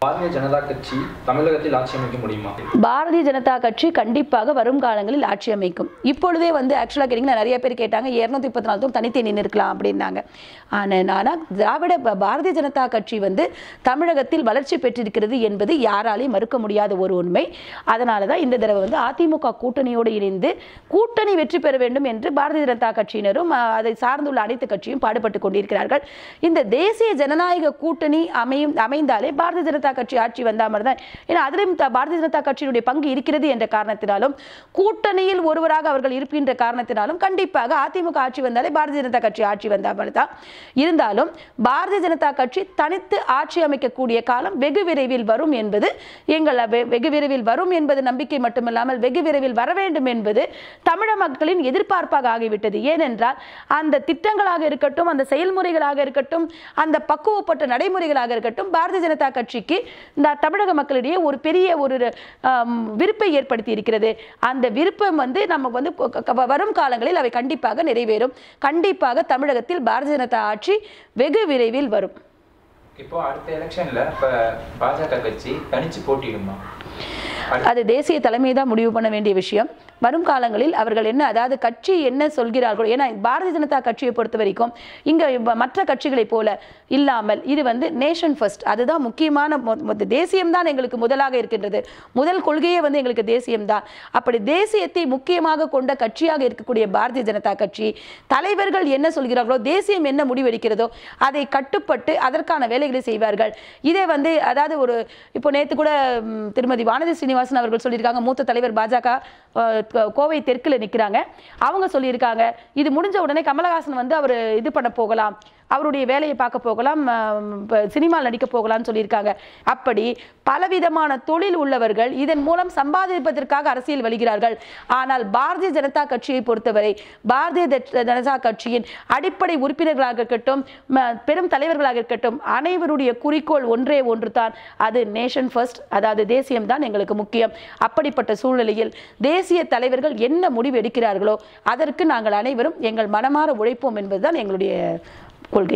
பாரதிய ஜனதா கட்சி தமிழகத்தில் ஆட்சி அமைக்க முடியுமா பாரதிய ஜனதா கட்சி கண்டிப்பாக வரும் காலங்களில் ஆட்சி அமைக்கும் இப்பொழுதே வந்து ஆக்சுவலாக கேட்டிங்கன்னா நிறைய பேர் கேட்டாங்க இரநூத்தி முப்பத்தி நாலு தொகுதி தனித்தே நின்று இருக்கலாம் அப்படின்னாங்க ஆனால் ஆனால் திராவிட ப- பாரதிய ஜனதா கட்சி வந்து தமிழகத்தில் வளர்ச்சி பெற்றிருக்கிறது என்பது யாராலையும் மறுக்க முடியாத ஒரு உண்மை அதனால தான் இந்த தடவை வந்து அதிமுக கூட்டணியோடு இணைந்து கூட்டணி வெற்றி பெற வேண்டும் என்று பாரதிய ஜனதா கட்சியினரும் அஹ், அதை சார்ந்துள்ள அனைத்து கட்சியும் பாடுபட்டு கொண்டிருக்கிறார்கள் இந்த தேசிய ஜனநாயக கூட்டணி அமையும் அமைந்தாலே பாரதிய ஜனதா கட்சி ஆட்சி வந்தா மாதிரி தான் ஏன்னா அதிலும் த- பாரதிய ஜனதா கட்சியினுடைய பங்கு இருக்கிறது என்ற காரணத்தினாலும் கூட்டணியில் ஒருவராக அவர்கள் இருக்கின்ற காரணத்தினாலும் கண்டிப்பாக அதிமுக ஆட்சி வந்தாலே பாரதிய ஜனதா கட்சி ஆட்சி வந்தா மாதிரி தான் இருந்தாலும் பாரதிய ஜனதா கட்சி தனித்து ஆட்சி அமைக்கக்கூடிய காலம் வெகு விரைவில் வரும் என்பது எங்கள் வெ- வெகு விரைவில் வரும் என்பது நம்பிக்கை மட்டுமில்லாமல் வெகு விரைவில் வர வேண்டும் என்பது தமிழக மக்களின் எதிர்பார்ப்பாக ஆகிவிட்டது ஏனென்றால் அந்த திட்டங்களாக இருக்கட்டும் அந்த செயல்முறைகளாக இருக்கட்டும் அந்த பக்குவப்பட்ட நடைமுறைகளாக இருக்கட்டும் பாரதிய ஜனதா கட்சிக்கு இந்த தமிழக மக்களிடையே ஒரு பெரிய ஒரு ஆம், விருப்பை ஏற்படுத்தி இருக்கிறது அந்த விருப்பம் வந்து நம்ம வந்து க- க- வரும் காலங்களில் அவை கண்டிப்பாக நிறைவேறும் கண்டிப்பாக தமிழகத்தில் பாரதிய ஜனதா ஆட்சி வெகு விரைவில் வரும் இப்போ அடுத்த எலெக்ஷன்ல இப்ப பாஜக கட்சி தனிச்சு போட்டியிடுமா அது தேசிய தலைமை தான் முடிவு பண்ண வேண்டிய விஷயம் வரும் காலங்களில் அவர்கள் என்ன அதாவது கட்சி என்ன சொல்கிறார்களோ ஏன்னா பாரதிய ஜனதா கட்சியை பொறுத்த வரைக்கும் இங்க இப்ப மற்ற கட்சிகளைப் போல இல்லாமல் இது வந்து நேஷன் ஃபர்ஸ்ட் அதுதான் முக்கியமான மொ- மொத்த தேசியம்தான் எங்களுக்கு முதலாக இருக்கின்றது முதல் கொள்கையே வந்து எங்களுக்கு தேசியம்தான் அப்படி தேசியத்தை முக்கியமாக கொண்ட கட்சியாக இருக்கக்கூடிய பாரதிய ஜனதா கட்சி தலைவர்கள் என்ன சொல்கிறார்களோ தேசியம் என்ன முடிவெடுக்கிறதோ அதை கட்டுப்பட்டு அதற்கான வேலைகளை செய்வார்கள் இதே வந்து அதாவது ஒரு இப்போ நேற்று கூட ம், திருமதி வானதி ஸ்ரீனிவாசன் அவர்கள் சொல்லியிருக்காங்க மூத்த தலைவர் பாஜக அஹ், கோ- கோவை தெற்குல நிற்கிறாங்க அவங்க சொல்லியிருக்காங்க இது முடிஞ்ச உடனே கமலஹாசன் வந்து அவர் இது பண்ண போகலாம் அவருடைய வேலையை பார்க்க போகலாம் சினிமாவில் நடிக்க போகலாம்னு சொல்லியிருக்காங்க அப்படி பலவிதமான தொழில் உள்ளவர்கள் இதன் மூலம் சம்பாதிப்பதற்காக அரசியல் வருகிறார்கள் ஆனால் பாரதிய ஜனதா கட்சியை பொறுத்தவரை பாரதிய ஜன- ஜனதா கட்சியின் அடிப்படை உறுப்பினர்களாக இருக்கட்டும் ம- பெரும் தலைவர்களாக இருக்கட்டும் அனைவருடைய குறிக்கோள் ஒன்றே ஒன்று தான் அது நேஷன் ஃபர்ஸ்ட் அதாவது தேசியம் தான் எங்களுக்கு முக்கியம் அப்படிப்பட்ட சூழ்நிலையில் தேசிய தலைவர்கள் என்ன முடிவு எடுக்கிறார்களோ அதற்கு நாங்கள் அனைவரும் எங்கள் மனமாற உழைப்போம் என்பதுதான் எங்களுடைய கொள்கை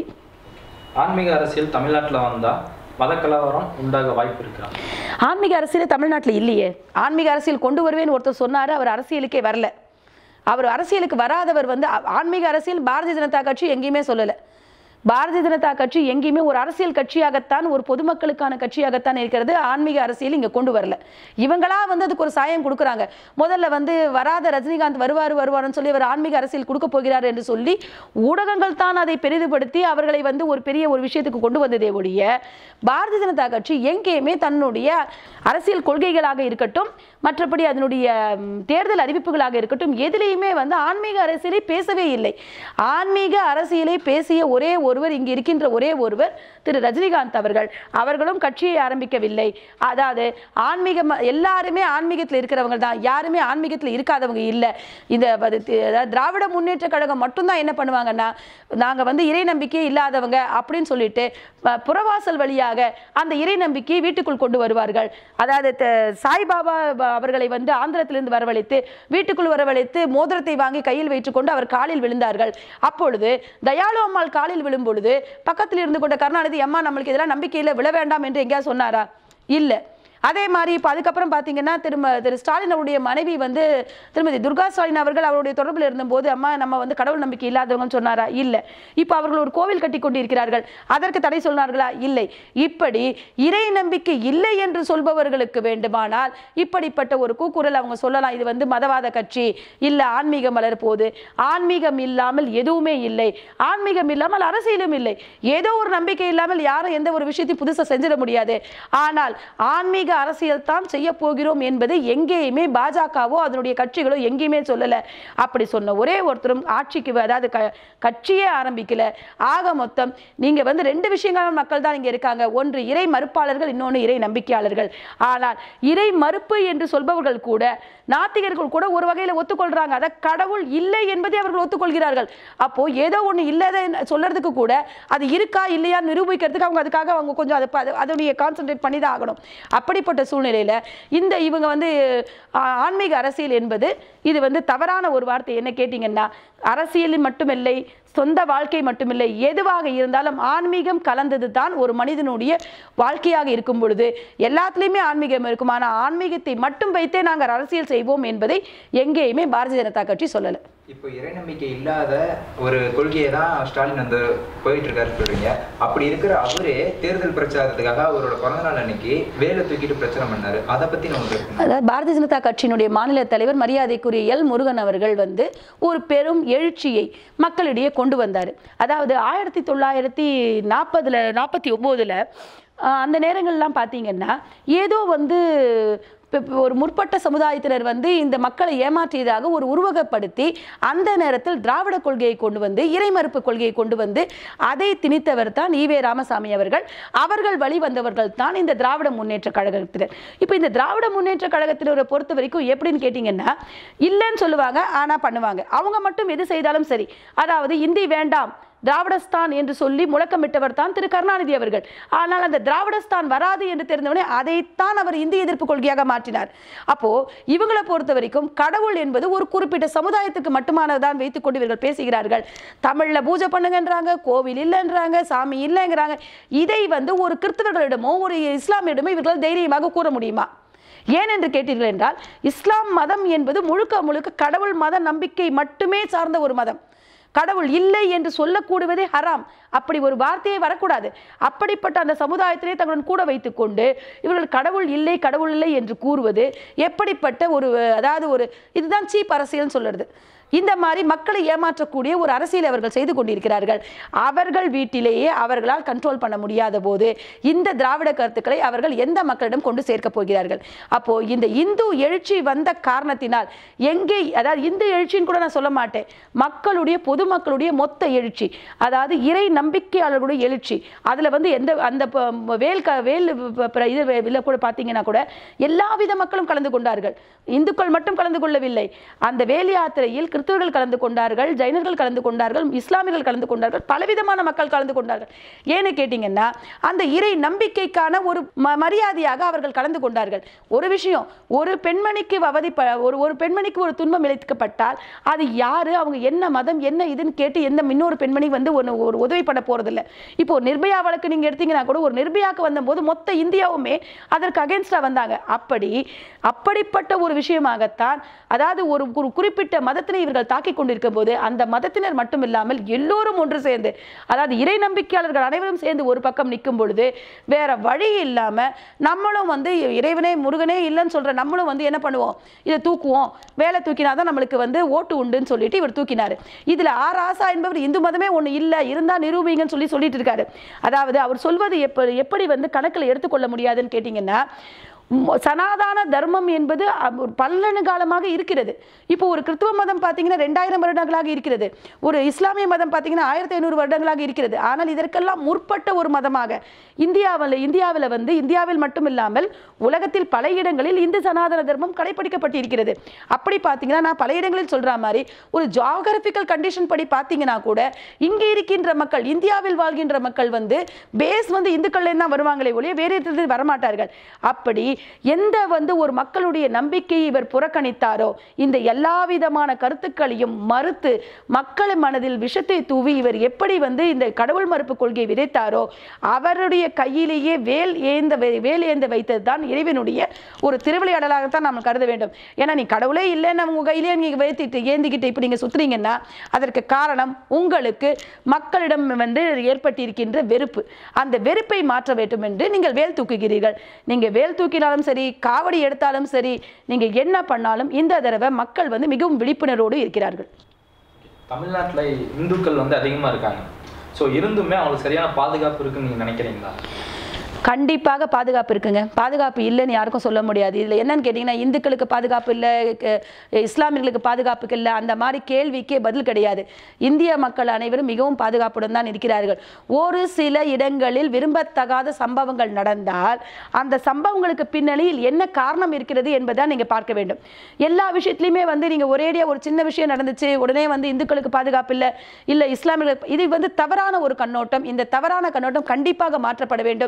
ஆன்மீக அரசியல் தமிழ்நாட்டில் வந்தா மத கலவரம் உண்டாக வாய்ப்பு இருக்கா ஆன்மீக அரசியல் தமிழ்நாட்டில் இல்லையே ஆன்மீக அரசியல் கொண்டு வருவேன்னு ஒருத்தர் சொன்னாரு அவர் அரசியலுக்கே வரல அவர் அரசியலுக்கு வராதவர் வந்து ஆ- ஆன்மீக அரசியல் பாரதிய ஜனதா கட்சி எங்கேயுமே சொல்லலை பாரதிய ஜனதா கட்சி எங்கேயுமே ஒரு அரசியல் கட்சியாகத்தான் ஒரு பொதுமக்களுக்கான கட்சியாகத்தான் இருக்கிறது ஆன்மீக அரசியல் இங்க கொண்டு வரல இவங்களா வந்து அதுக்கு ஒரு சாயம் கொடுக்குறாங்க முதல்ல வந்து வராத ரஜினிகாந்த் வருவார் வருவார்னு சொல்லி அவர் ஆன்மீக அரசியல் கொடுக்க போகிறார் என்று சொல்லி ஊடகங்கள் தான் அதை பெரிதுபடுத்தி அவர்களை வந்து ஒரு பெரிய ஒரு விஷயத்துக்கு கொண்டு வந்ததே ஒழிய பாரதிய ஜனதா கட்சி எங்கேயுமே தன்னுடைய அரசியல் கொள்கைகளாக இருக்கட்டும் மற்றபடி அதனுடைய ம், தேர்தல் அறிவிப்புகளாக இருக்கட்டும் எதிலையுமே வந்து ஆன்மீக அரசியலை பேசவே இல்லை ஆன்மீக அரசியலை பேசிய ஒரே ஒருவர் இங்கு இருக்கின்ற ஒரே ஒருவர் திரு ரஜினிகாந்த் அவர்கள் அவர்களும் கட்சியை ஆரம்பிக்கவில்லை அதாவது ஆன்மீகம் எல்லாருமே ஆன்மீகத்தில் இருக்கிறவங்க தான் யாருமே ஆன்மீகத்தில் இருக்காதவங்க இல்லை இந்த அது தி- அதாவது திராவிட முன்னேற்ற கழகம் மட்டும்தான் என்ன பண்ணுவாங்கன்னா நாங்கள் வந்து இறை நம்பிக்கை இல்லாதவங்க அப்படின்னு சொல்லிட்டு ப- புறவாசல் வழியாக அந்த இறை நம்பிக்கையை வீட்டுக்குள் கொண்டு வருவார்கள் அதாவது த- சாய்பாபா ப- அவர்களை வந்து ஆந்திரத்திலிருந்து வரவழைத்து வீட்டுக்குள் வரவழைத்து மோதிரத்தை வாங்கி கையில் வைத்துக்கொண்டு அவர் காலில் விழுந்தார்கள் அப்பொழுது தயாளு அம்மாள் காலில் விழும் பொழுது பக்கத்தில் இருந்து கொண்ட கருணாநிதி அம்மா நம்மளுக்கு இதெல்லாம் நம்பிக்கையில விழ வேண்டாம் என்று எங்கேயா சொன்னாரா இல்லை அதே மாதிரி இப்போ அதுக்கப்புறம் பார்த்தீங்கன்னா திரும்ப திரு ஸ்டாலின் அவருடைய மனைவி வந்து திருமதி துர்கா ஸ்டாலின் அவர்கள் அவருடைய தொடர்பில் இருந்தபோது அம்மா நம்ம வந்து கடவுள் நம்பிக்கை இல்லாதவங்கன்னு சொன்னாரா இல்லை இப்போ அவர்கள் ஒரு கோவில் கட்டி கொண்டிருக்கிறார்கள் அதற்கு தடை சொன்னார்களா இல்லை இப்படி இறை நம்பிக்கை இல்லை என்று சொல்பவர்களுக்கு வேண்டுமானால் இப்படிப்பட்ட ஒரு கூக்குரல் அவங்க சொல்லலாம் இது வந்து மதவாத கட்சி இல்லை ஆன்மீகம் மலர் போது ஆன்மீகம் இல்லாமல் எதுவுமே இல்லை ஆன்மீகம் இல்லாமல் அரசியலும் இல்லை ஏதோ ஒரு நம்பிக்கை இல்லாமல் யாரும் எந்த ஒரு விஷயத்தையும் புதுசாக செஞ்சிட முடியாது ஆனால் ஆன்மீக அரசியல் தான் செய்ய போகிறோம் என்பது எங்கேயுமே பாஜகவோ அதனுடைய கட்சிகளோ எங்கேயுமே சொல்லலை அப்படி சொன்ன ஒரே ஒருத்தரும் ஆட்சிக்கு வ- அதாவது க கட்சியே ஆரம்பிக்கல ஆக மொத்தம் நீங்க வந்து ரெண்டு விஷயங்களான மக்கள் தான் இங்க இருக்காங்க ஒன்று இறை மறுப்பாளர்கள் இன்னொன்று இறை நம்பிக்கையாளர்கள் ஆனால் இறை மறுப்பு என்று சொல்பவர்கள் கூட நாத்திகர்கள் கூட ஒரு வகையில ஒத்துக்கொள்றாங்க அத கடவுள் இல்லை என்பதை அவர்கள் ஒத்துக்கொள்கிறார்கள் அப்போ ஏதோ ஒண்ணு இல்லதை சொல்றதுக்கு கூட அது இருக்கா இல்லையா நிரூபிக்கிறதுக்கு அவங்க அதுக்காக அவங்க கொஞ்சம் அதை ப- அது- அதனுடைய கான்சென்ட்ரேட் பண்ணி தான் ஆகணும் அப்படி அப்படிப்பட்ட சூழ்நிலையில இந்த இவங்க வந்து ஆ, ஆன்மீக அரசியல் என்பது இது வந்து தவறான ஒரு வார்த்தை என்ன கேட்டிங்கன்னா அரசியல் மட்டுமில்லை சொந்த வாழ்க்கை மட்டுமில்லை எதுவாக இருந்தாலும் ஆன்மீகம் கலந்தது தான் ஒரு மனிதனுடைய வாழ்க்கையாக இருக்கும் பொழுது எல்லாத்துலேயுமே ஆன்மீகம் இருக்கும் ஆனால் ஆன்மீகத்தை மட்டும் வைத்தே நாங்கள் அரசியல் செய்வோம் என்பதை எங்கேயுமே பாரதிய ஜனதா கட்சி சொல்லலை இப்போ இறை நம்பிக்கை இல்லாத ஒரு கொள்கையை தான் ஸ்டாலின் வந்து போயிட்டு இருக்காரு சொல்றீங்க அப்படி இருக்கிற அவரே தேர்தல் பிரச்சாரத்துக்காக அவரோட பிறந்த நாள் அன்னைக்கு வேலை தூக்கிட்டு பிரச்சனை பண்ணாரு அதை பத்தி நமக்கு இருக்குங்க அதாவது பாரதிய ஜனதா கட்சியினுடைய மாநில தலைவர் மரியாதைக்குரிய எல் முருகன் அவர்கள் வந்து ஒரு பெரும் எழுச்சியை மக்களிடையே கொண்டு வந்தார் அதாவது ஆயிரத்தி தொள்ளாயிரத்தி நாற்பதுல நாற்பத்தி ஒம்போதில் அந்த நேரங்கள்லாம் பார்த்தீங்கன்னா ஏதோ வந்து இப்ப- இப்ப ஒரு முற்பட்ட சமுதாயத்தினர் வந்து இந்த மக்களை ஏமாற்றியதாக ஒரு உருவகப்படுத்தி அந்த நேரத்தில் திராவிட கொள்கையை கொண்டு வந்து இறைமறுப்பு கொள்கையை கொண்டு வந்து அதை திணித்தவர் தான் ஈவே ராமசாமி அவர்கள் அவர்கள் வழி வந்தவர்கள் தான் இந்த திராவிட முன்னேற்ற கழகத்தினர் இப்போ இந்த திராவிட முன்னேற்ற கழகத்தினரை பொறுத்த வரைக்கும் எப்படின்னு கேட்டிங்கன்னா இல்லைன்னு சொல்லுவாங்க ஆனால் பண்ணுவாங்க அவங்க மட்டும் எது செய்தாலும் சரி அதாவது இந்தி வேண்டாம் திராவிடஸ்தான் என்று சொல்லி முழக்கமிட்டவர் தான் திரு கருணாநிதி அவர்கள் ஆனால் அந்த திராவிடஸ்தான் வராது என்று தெரிந்தவனே அதைத்தான் அவர் இந்திய எதிர்ப்பு கொள்கையாக மாற்றினார் அப்போ இவங்களை பொறுத்த வரைக்கும் கடவுள் என்பது ஒரு குறிப்பிட்ட சமுதாயத்துக்கு மட்டுமானதான் வைத்துக் கொண்டு இவர்கள் பேசுகிறார்கள் தமிழ்ல பூஜை பண்ணுங்கன்றாங்க கோவில் இல்லைன்றாங்க சாமி இல்லைங்கிறாங்க இதை வந்து ஒரு கிறிஸ்தவர்களிடமோ ஒரு இஸ்லாமியிடமோ இவர்களால் தைரியமாக கூற முடியுமா ஏன் என்று கேட்டீர்கள் என்றால் இஸ்லாம் மதம் என்பது முழுக்க முழுக்க கடவுள் மத நம்பிக்கை மட்டுமே சார்ந்த ஒரு மதம் கடவுள் இல்லை என்று சொல்லக்கூடுவதே ஹராம் அப்படி ஒரு வார்த்தையே வரக்கூடாது அப்படிப்பட்ட அந்த சமுதாயத்திலே தங்களுடன் கூட வைத்துக்கொண்டு இவர்கள் கடவுள் இல்லை கடவுள் இல்லை என்று கூறுவது எப்படிப்பட்ட ஒரு அதாவது ஒரு இதுதான் சீப் அரசியல்னு சொல்லுறது இந்த மாதிரி மக்களை ஏமாற்றக்கூடிய ஒரு அரசியலை அவர்கள் செய்து கொண்டிருக்கிறார்கள் அவர்கள் வீட்டிலேயே அவர்களால் கண்ட்ரோல் பண்ண முடியாத போது இந்த திராவிட கருத்துக்களை அவர்கள் எந்த மக்களிடம் கொண்டு சேர்க்க போகிறார்கள் அப்போ இந்த இந்து எழுச்சி வந்த காரணத்தினால் எங்கே அதாவது இந்து எழுச்சின்னு கூட நான் சொல்ல மாட்டேன் மக்களுடைய பொதுமக்களுடைய மொத்த எழுச்சி அதாவது இறை நம்பிக்கையாளர்களுடைய எழுச்சி அதில் வந்து எந்த அந்த ப- வேல் க வேல் ப- ப- இது இல்லை கூட பார்த்தீங்கன்னா கூட எல்லா வித மக்களும் கலந்து கொண்டார்கள் இந்துக்கள் மட்டும் கலந்து கொள்ளவில்லை அந்த வேல் யாத்திரையில் கிறிஸ்தவர்கள் கலந்து கொண்டார்கள் ஜைனர்கள் கலந்து கொண்டார்கள் இஸ்லாமியர்கள் கலந்து கொண்டார்கள் பலவிதமான மக்கள் கலந்து கொண்டார்கள் ஏன்னு கேட்டிங்கன்னா அந்த இறை நம்பிக்கைக்கான ஒரு ம- மரியாதையாக அவர்கள் கலந்து கொண்டார்கள் ஒரு விஷயம் ஒரு பெண்மணிக்கு அவதிப்ப ஒரு ஒரு பெண்மணிக்கு ஒரு துன்பம் இழைக்கப்பட்டால் அது யாரு அவங்க என்ன மதம் என்ன இதுன்னு கேட்டு எந்த இன்னொரு பெண்மணி வந்து ஒன்று ஒரு உதவி பண்ண போறதில்ல இப்போ ஒரு நிர்பயா வழக்கு நீங்க எடுத்தீங்கன்னா கூட ஒரு நிர்பயாக்கு வந்தபோது மொத்த இந்தியாவுமே அதற்கு அகேன்ஸ்டா வந்தாங்க அப்படி அப்படிப்பட்ட ஒரு விஷயமாகத்தான் அதாவது ஒரு ஒரு குறிப்பிட்ட மதத்தினை இவர்கள் தாக்கிக் கொண்டிருக்கும் போது அந்த மதத்தினர் மட்டும் இல்லாமல் எல்லோரும் ஒன்று சேர்ந்து அதாவது இறை நம்பிக்கையாளர்கள் அனைவரும் சேர்ந்து ஒரு பக்கம் நிற்கும் பொழுது வேற வழி இல்லாம நம்மளும் வந்து இறைவனே முருகனே இல்லைன்னு சொல்ற நம்மளும் வந்து என்ன பண்ணுவோம் இதை தூக்குவோம் வேலை தூக்கினாதான் நம்மளுக்கு வந்து ஓட்டு உண்டுன்னு சொல்லிட்டு இவர் தூக்கினாரு இதுல ஆர் ஆசா என்பவர் இந்து மதமே ஒண்ணு இல்ல இருந்தா நிரூபிங்கன்னு சொல்லி சொல்லிட்டு இருக்காரு அதாவது அவர் சொல்வது எப்படி எப்படி வந்து கணக்கில் எடுத்துக்கொள்ள முடியாதுன்னு கேட்டிங்கன்னா ம், சனாதன தர்மம் என்பது அ- ஒரு பல்லணு காலமாக இருக்கிறது இப்போ ஒரு கிறிஸ்துவ மதம் பார்த்தீங்கன்னா ரெண்டாயிரம் வருடங்களாக இருக்கிறது ஒரு இஸ்லாமிய மதம் பார்த்தீங்கன்னா ஆயிரத்தி ஐநூறு வருடங்களாக இருக்கிறது ஆனால் இதற்கெல்லாம் முற்பட்ட ஒரு மதமாக இந்தியாவில் இந்தியாவில் வந்து இந்தியாவில் மட்டும் இல்லாமல் உலகத்தில் பல இடங்களில் இந்து சனாதன தர்மம் கடைபிடிக்கப்பட்டிருக்கிறது அப்படி பார்த்தீங்கன்னா நான் பல இடங்களில் சொல்ற மாதிரி ஒரு ஜாகிரபிக்கல் கண்டிஷன் படி பார்த்தீங்கன்னா கூட இங்கே இருக்கின்ற மக்கள் இந்தியாவில் வாழ்கின்ற மக்கள் வந்து பேஸ் வந்து இந்துக்கள்ல தான் வருவாங்களே ஒழிய வேறு இடத்துல வரமாட்டார்கள் அப்படி எந்த வந்து ஒரு மக்களுடைய நம்பிக்கையை இவர் புறக்கணித்தாரோ இந்த எல்லா விதமான கருத்துக்களையும் மறுத்து மக்கள் மனதில் விஷத்தை தூவி இவர் எப்படி வந்து இந்த கடவுள் மறுப்பு கொள்கையை விதைத்தாரோ அவருடைய கையிலேயே வேல் ஏந்த வை- வேல் ஏந்த வைத்தது தான் இறைவனுடைய ஒரு திருவிளையாடலாகத்தான் நாம் கருத வேண்டும் ஏன்னா நீ கடவுளே இல்லைன்னு உங்க கையிலேயே நீங்க வைத்துட்டு ஏந்திக்கிட்டு இப்படி நீங்க சுத்துறீங்கன்னா அதற்கு காரணம் உங்களுக்கு மக்களிடம் வந்து ஏற்பட்டிருக்கின்ற வெறுப்பு அந்த வெறுப்பை மாற்ற வேண்டும் என்று நீங்கள் வேல் தூக்குகிறீர்கள் நீங்க வேல் தூக்கினாலும் சரி காவடி எடுத்தாலும் சரி நீங்க என்ன பண்ணாலும் இந்த தடவை மக்கள் வந்து மிகவும் விழிப்புணர்வோடு இருக்கிறார்கள் தமிழ்நாட்டுல இந்துக்கள் வந்து அதிகமா இருக்காங்க ஸோ இருந்துமே அவங்களுக்கு சரியான பாதுகாப்பு இருக்குன்னு நீங்க நினைக்கிறீங்களா கண்டிப்பாக பாதுகாப்பு இருக்குங்க பாதுகாப்பு இல்லைன்னு யாருக்கும் சொல்ல முடியாது இதில் என்னன்னு கேட்டிங்கன்னா இந்துக்களுக்கு பாதுகாப்பு இல்லை க- இஸ்லாமியர்களுக்கு பாதுகாப்பு இல்லை அந்த மாதிரி கேள்விக்கே பதில் கிடையாது இந்திய மக்கள் அனைவரும் மிகவும் பாதுகாப்புடன் தான் இருக்கிறார்கள் ஒரு சில இடங்களில் விரும்பத்தகாத சம்பவங்கள் நடந்தால் அந்த சம்பவங்களுக்கு பின்னணியில் என்ன காரணம் இருக்கிறது என்பதை நீங்கள் பார்க்க வேண்டும் எல்லா விஷயத்துலையுமே வந்து நீங்கள் ஒரேடியாக ஒரு சின்ன விஷயம் நடந்துச்சு உடனே வந்து இந்துக்களுக்கு பாதுகாப்பு இல்லை இல்லை இஸ்லாமியர்களுக்கு இது வந்து தவறான ஒரு கண்ணோட்டம் இந்த தவறான கண்ணோட்டம் கண்டிப்பாக மாற்றப்பட வேண்டும்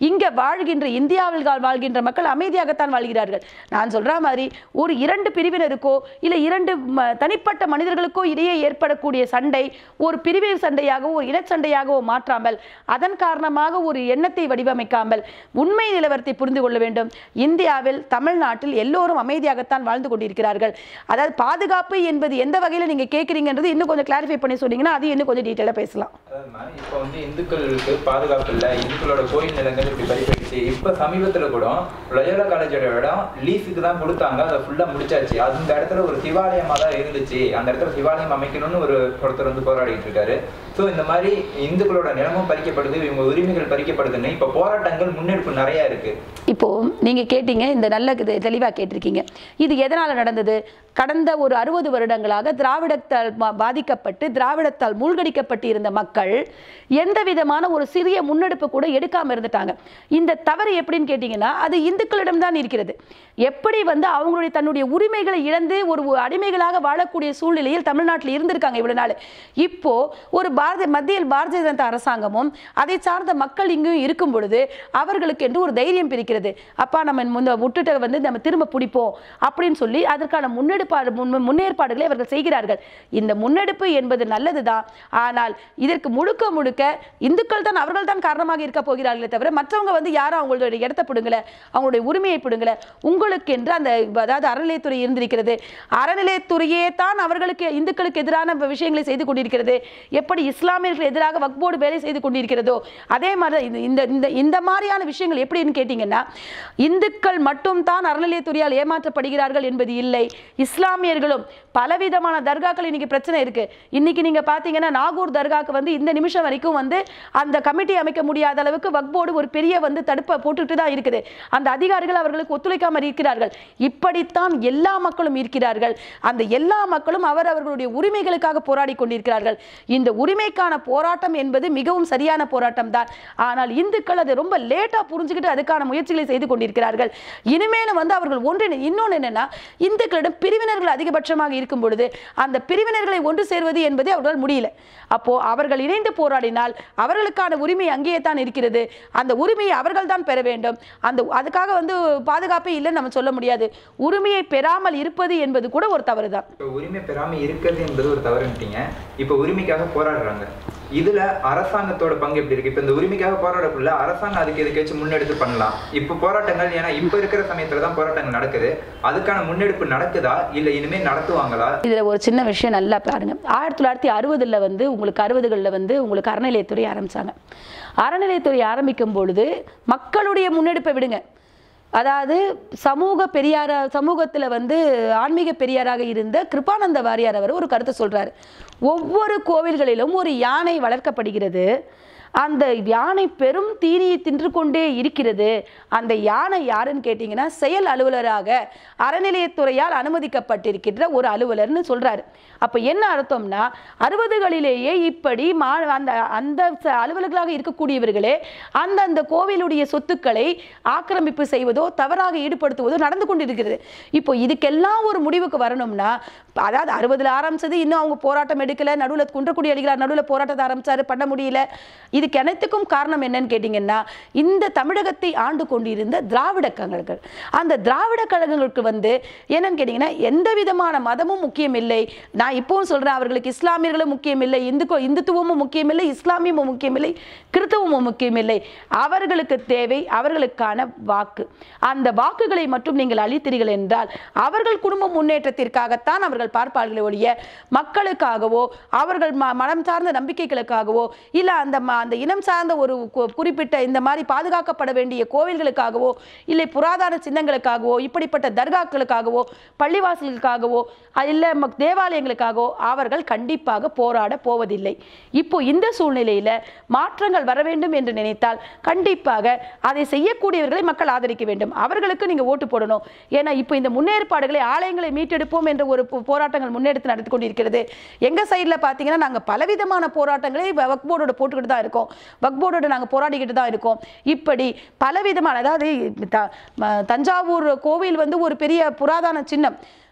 இங்கே வாழ்கின்ற இந்தியாவில் கா- வாழ்கின்ற மக்கள் அமைதியாகத்தான் வாழ்கிறார்கள் நான் சொல்ற மாதிரி ஒரு இரண்டு பிரிவினருக்கோ இல்லை இரண்டு ம- தனிப்பட்ட மனிதர்களுக்கோ இடையே ஏற்படக்கூடிய சண்டை ஒரு பிரிவினர் சண்டையாகவோ ஒரு இனச்சண்டையாகவோ மாற்றாமல் அதன் காரணமாக ஒரு எண்ணத்தை வடிவமைக்காமல் உண்மை நிலவரத்தை புரிந்து கொள்ள வேண்டும் இந்தியாவில் தமிழ்நாட்டில் எல்லோரும் அமைதியாகத்தான் வாழ்ந்து கொண்டிருக்கிறார்கள் அதாவது பாதுகாப்பு என்பது எந்த வகையில் நீங்க கேட்குறீங்கன்றது இன்னும் கொஞ்சம் கிளாரிஃபை பண்ணி சொன்னீங்கன்னா அது இன்னும் கொஞ்சம் டீட்டெயிலாக பேசலாம் அதாவதுமா, இப்போ வந்து இந்துக்களுக்கு பாதுகாப்பு இல்லை இந்துக்களோட கோயில் நிலங்கள் இப்படி பறிப்படிச்சு இப்போ சமீபத்துல கூட லயோலா காலேஜோட இடம் லீஸுக்கு தான் கொடுத்தாங்க அதை ஃபுல்லா முடிச்சாச்சு அந்த இடத்துல ஒரு சிவாலயமா தான் இருந்துச்சு அந்த இடத்துல சிவாலயம் அமைக்கணும்னு ஒரு ஒருத்தர் வந்து போராடிட்டு இருக்காரு ஸோ இந்த மாதிரி இந்துக்களோட நிலமும் பறிக்கப்படுது இவங்க உரிமைகள் பறிக்கப்படுதுன்னு இப்போ போராட்டங்கள் முன்னெடுப்பு நிறைய இருக்கு இப்போ நீங்க கேட்டீங்க இந்த நல்ல இது தெளிவா கேட்டிருக்கீங்க இது எதனால நடந்தது கடந்த ஒரு அறுபது வருடங்களாக திராவிடத்தால் பா- பாதிக்கப்பட்டு திராவிடத்தால் மூழ்கடிக்கப்பட்டு இருந்த மக்கள் எந்த விதமான ஒரு சிறிய முன்னெடுப்பு கூட எடுக்காம இருந்துட்டாங்க இந்த தவறு எப்படின்னு கேட்டிங்கன்னா அது இந்துக்களிடம் தான் இருக்கிறது எப்படி வந்து அவங்களுடைய தன்னுடைய உரிமைகளை இழந்து ஒரு அடிமைகளாக வாழக்கூடிய சூழ்நிலையில் தமிழ்நாட்டில் இருந்திருக்காங்க இவ்வளவு நாள் இப்போ ஒரு பாரதிய மத்தியில் பாரதிய ஜனதா அரசாங்கமும் அதை சார்ந்த மக்கள் இங்கேயும் இருக்கும் பொழுது அவர்களுக்கு என்று ஒரு தைரியம் பிரிக்கிறது அப்பா நம்ம முன்ன விட்டுட்ட வந்து நம்ம திரும்ப பிடிப்போம் அப்படின்னு சொல்லி அதற்கான முன்னெடுப்பாடு முன் முன்னேற்பாடுகளை அவர்கள் செய்கிறார்கள் இந்த முன்னெடுப்பு என்பது நல்லதுதான் ஆனால் இதற்கு முழுக்க முழுக்க இந்துக்கள் தான் அவர்கள் தான் காரணமாக இருக்க போகிறார்களே தவிர மற்றவங்க வந்து யாரும் அவங்களுடைய இடத்தை பிடுங்கல அவங்களுடைய உரிமையை பிடுங்கல உங்களுக்கு என்று அந்த அதாவது அறநிலையத்துறை இருந்திருக்கிறது அறநிலையத்துறையே தான் அவர்களுக்கு இந்துக்களுக்கு எதிரான விஷயங்களை செய்து கொண்டிருக்கிறது எப்படி இஸ்லாமியர்களுக்கு எதிராக வக்போர்டு வேலை செய்து கொண்டிருக்கிறதோ அதே மாதிரி தான் இந்த- இந்த இந்த இந்த மாதிரியான விஷயங்கள் எப்படின்னு கேட்டிங்கன்னா இந்துக்கள் மட்டும் தான் அறநிலையத்துறையால் ஏமாற்றப்படுகிறார்கள் என்பது இல்லை இஸ்லாமியர்களும் பலவிதமான தர்காக்கள் இன்னைக்கு பிரச்சனை இருக்கு இன்னைக்கு நீங்க பாத்தீங்கன்னா நாகூர் தர்காக்கு வந்து இந்த நிமிஷம் வரைக்கும் வந்து அந்த கமிட்டி அமைக்க முடியாத அளவுக்கு வக்போர்டு ஒரு பெரிய வந்து தடுப்பை போட்டுட்டு தான் இருக்குது அந்த அதிகாரிகள் அவர்களுக்கு ஒத்துழைக்காமல் இருக்கிறார்கள் இப்படித்தான் எல்லா மக்களும் இருக்கிறார்கள் அந்த எல்லா மக்களும் அவர் அவர்களுடைய உரிமைகளுக்காக போராடி கொண்டிருக்கிறார்கள் இந்த உரிமைக்கான போராட்டம் என்பது மிகவும் சரியான போராட்டம் தான் ஆனால் இந்துக்கள் அதை ரொம்ப லேட்டா புரிஞ்சுக்கிட்டு அதுக்கான முயற்சிகளை செய்து கொண்டிருக்கிறார்கள் இனிமேலும் வந்து அவர்கள் ஒன்றிணை இன்னொன்று என்னன்னா இந்துக்களிடம் பிரிவினர்கள் அதிகபட்சமாக இருக்கும் பொழுது அந்த பிரிவினர்களை ஒன்று சேர்வது என்பது அவர்களால் முடியல அப்போ அவர்கள் இணைந்து போராடினால் அவர்களுக்கான உரிமை அங்கேயே தான் இருக்கிறது அந்த உரிமையை அவர்கள் தான் பெற வேண்டும் அந்த அதுக்காக வந்து பாதுகாப்பே இல்லைன்னு நம்ம சொல்ல முடியாது உரிமையை பெறாமல் இருப்பது என்பது கூட ஒரு தவறு தான் இப்போ உரிமை பெறாம இருக்கிறது என்பது ஒரு தவறுன்ட்டீங்க இப்போ உரிமைக்காக போராடுறாங்க இதுல அரசாங்கத்தோட பங்கு எப்படி இருக்கு இப்போ இந்த உரிமைக்காக போராடக்குள்ள அரசாங்கம் அதுக்கு எதுக்காச்சும் முன்னெடுத்து பண்ணலாம் இப்போ போராட்டங்கள் ஏன்னா இப்போ இருக்கிற சமயத்துல தான் போராட்டங்கள் நடக்குது அதுக்கான முன்னெடுப்பு நடக்குதா இல்ல இனிமேல் நடத்துவாங்களா இதில் ஒரு சின்ன விஷயம் நல்லா பாருங்க ஆயிரத்தி தொள்ளாயிரத்தி அறுபதில் வந்து உங்களுக்கு அறுபதுகளில் வந்து உங்களுக்கு அறநிலையத்துறை ஆரம்பிச்சாங்க அறநிலையத்துறை ஆரம்பிக்கும் பொழுது மக்களுடைய முன்னெடுப்பை விடுங்க அதாவது சமூக பெரியாரா சமூகத்தில் வந்து ஆன்மீக பெரியாராக இருந்த கிருபானந்த வாரியார் அவர் ஒரு கருத்தை சொல்றாரு ஒவ்வொரு கோவில்களிலும் ஒரு யானை வளர்க்கப்படுகிறது அந்த யானை பெரும் தீனியை தின்று கொண்டே இருக்கிறது அந்த யானை யாருன்னு கேட்டிங்கன்னா செயல் அலுவலராக அறநிலையத்துறையால் அனுமதிக்கப்பட்டிருக்கின்ற ஒரு அலுவலர்னு சொல்றாரு அப்போ என்ன அர்த்தம்னா அறுபதுகளிலேயே இப்படி மா அந்த அந்த ச- அலுவலர்களாக இருக்கக்கூடியவர்களே அந்தந்த கோவிலுடைய சொத்துக்களை ஆக்கிரமிப்பு செய்வதோ தவறாக ஈடுபடுத்துவதோ நடந்து கொண்டிருக்கிறது இப்போ இதுக்கெல்லாம் ஒரு முடிவுக்கு வரணும்னா அதாவது அறுபதுல ஆரம்பிச்சது இன்னும் அவங்க போராட்டம் எடுக்கல நடுவில் குன்றக்குடி அடிகளார் நடுவில் போராட்டத்தை ஆரம்பிச்சாரு பண்ண முடியல இதுக்கு அனைத்துக்கும் காரணம் என்னன்னு கேட்டிங்கன்னா இந்த தமிழகத்தை ஆண்டு கொண்டிருந்த திராவிட கழகங்கள் அந்த திராவிட கழகங்களுக்கு வந்து என்னன்னு கேட்டிங்கன்னா எந்த விதமான மதமும் முக்கியம் இல்லை நான் இப்பவும் சொல்றேன் அவர்களுக்கு இஸ்லாமியர்களும் முக்கியம் இல்லை இந்துக்கோ இந்துத்துவமும் முக்கியம் இல்லை இஸ்லாமியமும் முக்கியம் இல்லை கிறிஸ்தவமும் முக்கியம் இல்லை அவர்களுக்கு தேவை அவர்களுக்கான வாக்கு அந்த வாக்குகளை மட்டும் நீங்கள் அளித்தீர்கள் என்றால் அவர்கள் குடும்ப முன்னேற்றத்திற்காகத்தான் அவர்கள் பார்ப்பார்களே ஒழிய மக்களுக்காகவோ அவர்கள் ம- மனம் சார்ந்த நம்பிக்கைகளுக்காகவோ இல்லை அந்த ம- அந்த இனம் சார்ந்த ஒரு கு- குறிப்பிட்ட இந்த மாதிரி பாதுகாக்கப்பட வேண்டிய கோவில்களுக்காகவோ இல்லை புராதன சின்னங்களுக்காகவோ இப்படிப்பட்ட தர்காக்களுக்காகவோ பள்ளிவாசல்களுக்காகவோ இல்லை தேவாலயங்களுக்காகவோ அவர்கள் கண்டிப்பாக போராட போவதில்லை இப்போ இந்த சூழ்நிலையில மாற்றங்கள் வர வேண்டும் என்று நினைத்தால் கண்டிப்பாக அதை செய்யக்கூடியவர்களை மக்கள் ஆதரிக்க வேண்டும் அவர்களுக்கு நீங்க ஓட்டு போடணும் ஏன்னா இப்போ இந்த முன்னேற்பாடுகளை ஆலயங்களை மீட்டெடுப்போம் என்ற ஒரு போ- போராட்டங்கள் முன்னெடுத்து நடத்தி கொண்டிருக்கிறது எங்க சைடுல பாத்தீங்கன்னா நாங்க பலவிதமான போராட்டங்களை வக் போர்டோட போட்டுக்கிட்டு தான் இருக்கோம் வக் போர்டோட நாங்க போராடிக்கிட்டு தான் இருக்கோம் இப்படி பலவிதமான அதாவது த- ம- தஞ்சாவூர் கோவில் வந்து ஒரு பெரிய புராதன சின்னம்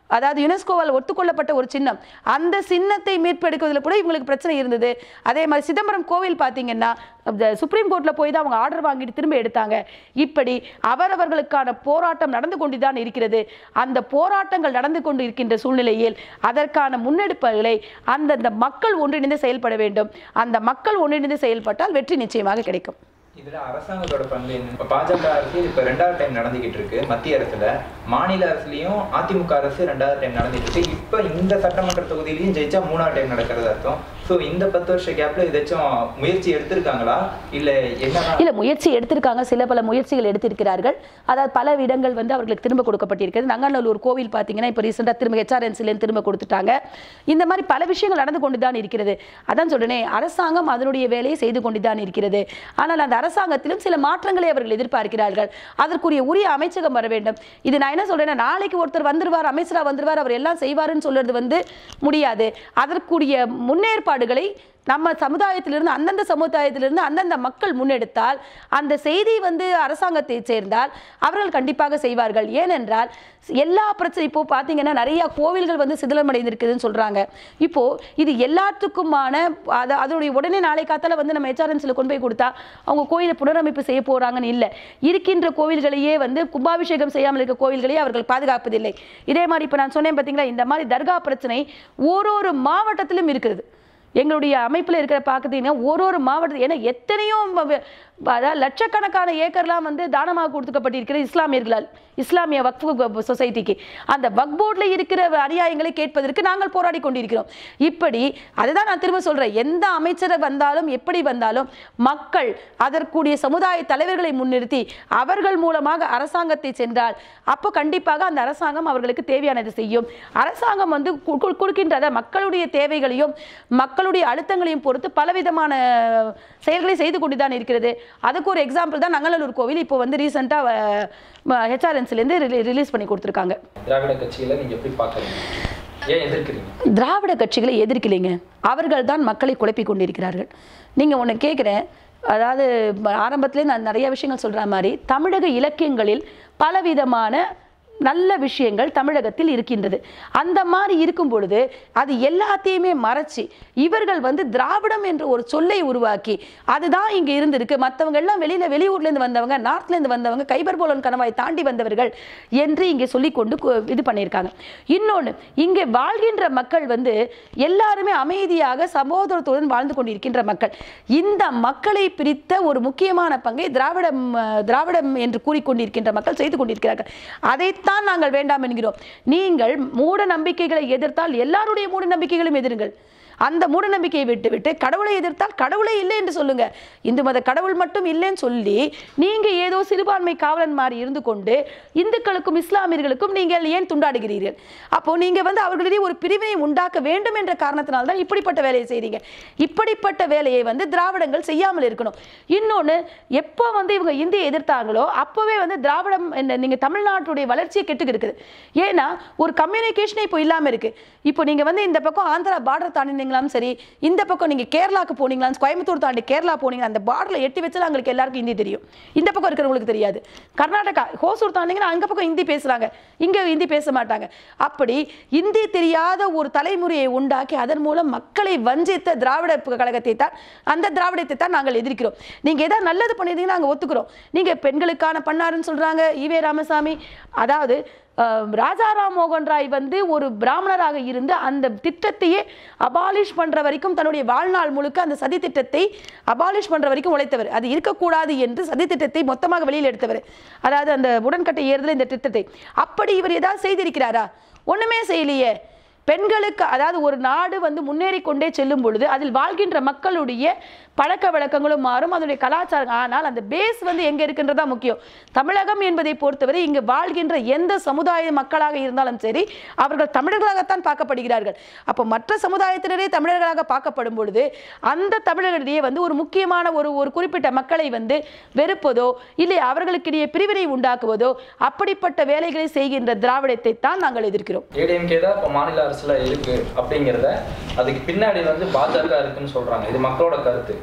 அதாவது யுனெஸ்கோவால் ஒத்துக்கொள்ளப்பட்ட ஒரு சின்னம் அந்த சின்னத்தை மீட்பெடுக்குவதில் கூட இவங்களுக்கு பிரச்சனை இருந்தது அதே மாதிரி சிதம்பரம் கோவில் பார்த்தீங்கன்னா அந்த சுப்ரீம் கோர்ட்டில் போய் தான் அவங்க ஆர்டர் வாங்கிட்டு திரும்ப எடுத்தாங்க இப்படி அவரவர்களுக்கான போராட்டம் நடந்து கொண்டு தான் இருக்கிறது அந்த போராட்டங்கள் நடந்து கொண்டு இருக்கின்ற சூழ்நிலையில் அதற்கான முன்னெடுப்புகளை அந்தந்த மக்கள் ஒன்றிணைந்து செயல்பட வேண்டும் அந்த மக்கள் ஒன்றிணைந்து செயல்பட்டால் வெற்றி நிச்சயமாக கிடைக்கும் இதுல அரசாங்கத்தோட பங்கு என்ன இப்ப பாஜக அரசியல் இப்ப ரெண்டாவது டைம் நடந்துகிட்டு இருக்கு மத்திய அரசுல மாநில அரசுலயும் அதிமுக அரசு ரெண்டாவது டைம் நடந்துட்டு இருக்கு இப்ப இந்த சட்டமன்ற தொகுதியிலயும் ஜெயிச்சா மூணாவது டைம் நடக்கிறது அர்த்தம் சோ இந்த பத்து வருஷ கேப்ல ஏதாச்சும் முயற்சி எடுத்திருக்காங்களா இல்ல என்னதான் இல்ல முயற்சி எடுத்திருக்காங்க சில பல முயற்சிகள் எடுத்திருக்கிறார்கள் அதாவது பல இடங்கள் வந்து அவர்களுக்கு திரும்ப கொடுக்கப்பட்டிருக்கிறது நங்கநல்லூர் கோவில் பார்த்தீங்கன்னா இப்போ ரீசெண்டாக திரும்ப ஹெச்ஆர்என்சிலேருந்து திரும்ப கொடுத்துட்டாங்க இந்த மாதிரி பல விஷயங்கள் நடந்து கொண்டு தான் இருக்கிறது அதான் சொல்றேனே அரசாங்கம் அதனுடைய வேலையை செய்து கொண்டு தான் இருக்கிறது ஆனால் அந்த அரசாங்கத்திலும் சில மாற்றங்களை அவர்கள் எதிர்பார்க்கிறார்கள் அதற்குரிய உரிய அமைச்சகம் வர வேண்டும் இது நான் என்ன சொல்றேன்னா நாளைக்கு ஒருத்தர் வந்துருவார் அமைச்சரா வந்துருவார் அவர் எல்லாம் செய்வாருன்னு சொல்றது வந்து முடியாது அதற்குரிய முன்னேற்பாடுகளை நம்ம சமுதாயத்திலிருந்து அந்தந்த சமுதாயத்திலிருந்து அந்தந்த மக்கள் முன்னெடுத்தால் அந்த செய்தி வந்து அரசாங்கத்தை சேர்ந்தால் அவர்கள் கண்டிப்பாக செய்வார்கள் ஏனென்றால் எல்லா பிரச்சனை இப்போ பார்த்தீங்கன்னா நிறைய கோவில்கள் வந்து சிதிலமடைந்திருக்குதுன்னு சொல்றாங்க இப்போ இது எல்லாத்துக்குமான அது அதனுடைய உடனே நாளை காத்தால வந்து நம்ம ஹெச்ஆர்என்சியில் கொண்டு போய் கொடுத்தா அவங்க கோயிலை புனரமைப்பு செய்ய போறாங்கன்னு இல்லை இருக்கின்ற கோவில்களையே வந்து கும்பாபிஷேகம் செய்யாமல் இருக்க கோவில்களையே அவர்கள் பாதுகாப்பதில்லை இதே மாதிரி இப்போ நான் சொன்னேன் பார்த்தீங்களா இந்த மாதிரி தர்கா பிரச்சனை ஒரு ஒரு மாவட்டத்திலும் இருக்குது எங்களுடைய அமைப்பில் இருக்கிற பார்த்தீங்கன்னா ஒரு ஒரு மாவட்டத்தில் ஏன்னா எத்தனையோ ம- வ- அதாவது லட்சக்கணக்கான ஏக்கர்லாம் வந்து தானமாக கொடுத்துக்கப்பட்டிருக்கிறது இஸ்லாமியர்களால் இஸ்லாமிய வக்ஃபு சொசைட்டிக்கு அந்த வக் போர்டில் இருக்கிற அநியாயங்களை கேட்பதற்கு நாங்கள் போராடி கொண்டிருக்கிறோம் இப்படி அதுதான் நான் திரும்ப சொல்றேன் எந்த அமைச்சர் வந்தாலும் எப்படி வந்தாலும் மக்கள் அதற்குரிய சமுதாய தலைவர்களை முன்னிறுத்தி அவர்கள் மூலமாக அரசாங்கத்தை சென்றால் அப்போ கண்டிப்பாக அந்த அரசாங்கம் அவர்களுக்கு தேவையானது செய்யும் அரசாங்கம் வந்து கு- கு- கொடுக்கின்றத மக்களுடைய தேவைகளையும் மக்களுடைய அழுத்தங்களையும் பொறுத்து பலவிதமான செயல்களை செய்து கொண்டு தான் இருக்கிறது அதுக்கு ஒரு எக்ஸாம்பிள் தான் நங்கநல்லூர் கோவில் இப்போ வந்து ரீசெண்டாக ஹெச்ஆர்என்சிலேருந்து ரிலீஸ் பண்ணி கொடுத்துருக்காங்க திராவிட கட்சிகளை நீங்க எப்படி பார்க்கறீங்க ஏன் எதிர்க்கிறீங்க திராவிட கட்சிகளை எதிர்க்கலைங்க அவர்கள் தான் மக்களை குழப்பிக் கொண்டிருக்கிறார்கள் நீங்கள் ஒன்று கேட்குறேன் அதாவது ஆரம்பத்திலே நான் நிறைய விஷயங்கள் சொல்கிற மாதிரி தமிழக இலக்கியங்களில் பலவிதமான நல்ல விஷயங்கள் தமிழகத்தில் இருக்கின்றது அந்த மாதிரி இருக்கும் பொழுது அது எல்லாத்தையுமே மறைச்சி இவர்கள் வந்து திராவிடம் என்ற ஒரு சொல்லை உருவாக்கி அதுதான் இங்கே இருந்திருக்கு மற்றவங்க எல்லாம் வெளியில வெளியூர்லேருந்து வந்தவங்க நார்த்லேருந்து வந்தவங்க கைபர் போலன் கணவாய் தாண்டி வந்தவர்கள் என்று இங்கே சொல்லிக்கொண்டு கு- இது பண்ணியிருக்காங்க இன்னொன்று இங்கே வாழ்கின்ற மக்கள் வந்து எல்லாருமே அமைதியாக சகோதரத்துடன் வாழ்ந்து கொண்டிருக்கின்ற மக்கள் இந்த மக்களை பிரித்த ஒரு முக்கியமான பங்கை திராவிடம் அஹ், திராவிடம் என்று கூறிக்கொண்டிருக்கின்ற மக்கள் செய்து கொண்டிருக்கிறார்கள் அதைத்தான் நாங்கள் வேண்டாம் என்கிறோம் நீங்கள் மூட நம்பிக்கைகளை எதிர்த்தால் எல்லாருடைய மூட நம்பிக்கைகளையும் எதிருங்கள் அந்த மூட நம்பிக்கையை விட்டுவிட்டு கடவுளை எதிர்த்தால் கடவுளே இல்லை என்று சொல்லுங்க இந்து மத கடவுள் மட்டும் இல்லைன்னு சொல்லி நீங்க ஏதோ சிறுபான்மை காவலன் மாதிரி இருந்து கொண்டு இந்துக்களுக்கும் இஸ்லாமியர்களுக்கும் நீங்கள் ஏன் துண்டாடுகிறீர்கள் அப்போ நீங்க வந்து அவர்களிடையே ஒரு பிரிவினை உண்டாக்க வேண்டும் என்ற காரணத்தினால்தான் தான் இப்படிப்பட்ட வேலையை செய்றீங்க இப்படிப்பட்ட வேலையை வந்து திராவிடங்கள் செய்யாமல் இருக்கணும் இன்னொன்று எப்போ வந்து இவங்க இந்தியை எதிர்த்தாங்களோ அப்போவே வந்து திராவிடம் என்ன நீங்க தமிழ்நாட்டுடைய வளர்ச்சியை கெட்டு இருக்குது ஏன்னா ஒரு கம்யூனிகேஷனே இப்போ இல்லாமல் இருக்கு இப்போ நீங்க வந்து இந்த பக்கம் ஆந்திரா பார்டர் தாண்டினீங்களாம் சரி இந்த பக்கம் நீங்க கேரளாக்கு போனீங்களாம் கோயம்புத்தூர் தாண்டி கேரளா போனீங்க அந்த பார்டரில் எட்டி வச்சா உங்களுக்கு எல்லாருக்கும் ஹிந்தி தெரியும் இந்த பக்கம் இருக்கிறவங்களுக்கு தெரியாது கர்நாடகா ஹோசூர் தாண்டிங்கன்னா அங்க பக்கம் ஹிந்தி பேசுறாங்க இங்க ஹிந்தி பேச மாட்டாங்க அப்படி இந்தி தெரியாத ஒரு தலைமுறையை உண்டாக்கி அதன் மூலம் மக்களை வஞ்சித்த திராவிட கழகத்தை தான் அந்த திராவிடத்தை தான் நாங்கள் எதிர்க்கிறோம் நீங்க ஏதாவது நல்லது பண்ணியிருந்தீங்கன்னா நாங்கள் ஒத்துக்கிறோம் நீங்க பெண்களுக்கான பண்ணாருன்னு சொல்றாங்க ஈவே ராமசாமி அதாவது அஹ், ராஜாராம் மோகன் ராய் வந்து ஒரு பிராமணராக இருந்து அந்த திட்டத்தையே அபாலிஷ் பண்ற வரைக்கும் தன்னுடைய வாழ்நாள் முழுக்க அந்த சதி திட்டத்தை அபாலிஷ் பண்ற வரைக்கும் உழைத்தவர் அது இருக்கக்கூடாது என்று சதி திட்டத்தை மொத்தமாக வெளியில் எடுத்தவர் அதாவது அந்த உடன்கட்டை ஏறுதல் இந்த திட்டத்தை அப்படி இவர் ஏதாவது செய்திருக்கிறாரா ஒண்ணுமே செய்யலையே பெண்களுக்கு அதாவது ஒரு நாடு வந்து முன்னேறி கொண்டே செல்லும் பொழுது அதில் வாழ்கின்ற மக்களுடைய பழக்க வழக்கங்களும் மாறும் அதனுடைய கலாச்சாரம் ஆனால் அந்த பேஸ் வந்து எங்க இருக்கின்றதா முக்கியம் தமிழகம் என்பதை பொறுத்தவரை இங்கு வாழ்கின்ற எந்த சமுதாய மக்களாக இருந்தாலும் சரி அவர்கள் தமிழர்களாகத்தான் பார்க்கப்படுகிறார்கள் அப்போ மற்ற சமுதாயத்தினரே தமிழர்களாக பார்க்கப்படும் பொழுது அந்த தமிழர்களிடையே வந்து ஒரு முக்கியமான ஒரு ஒரு குறிப்பிட்ட மக்களை வந்து வெறுப்பதோ இல்லை அவர்களுக்கிடையே பிரிவினை உண்டாக்குவதோ அப்படிப்பட்ட வேலைகளை செய்கின்ற திராவிடத்தை தான் நாங்கள் எதிர்க்கிறோம் ஏடிஎம்கே தான் இப்போ மாநில அரசுல இருக்கு அப்படிங்கிறத அதுக்கு பின்னாடி வந்து பாஜக இருக்குன்னு சொல்றாங்க இது மக்களோட கருத்து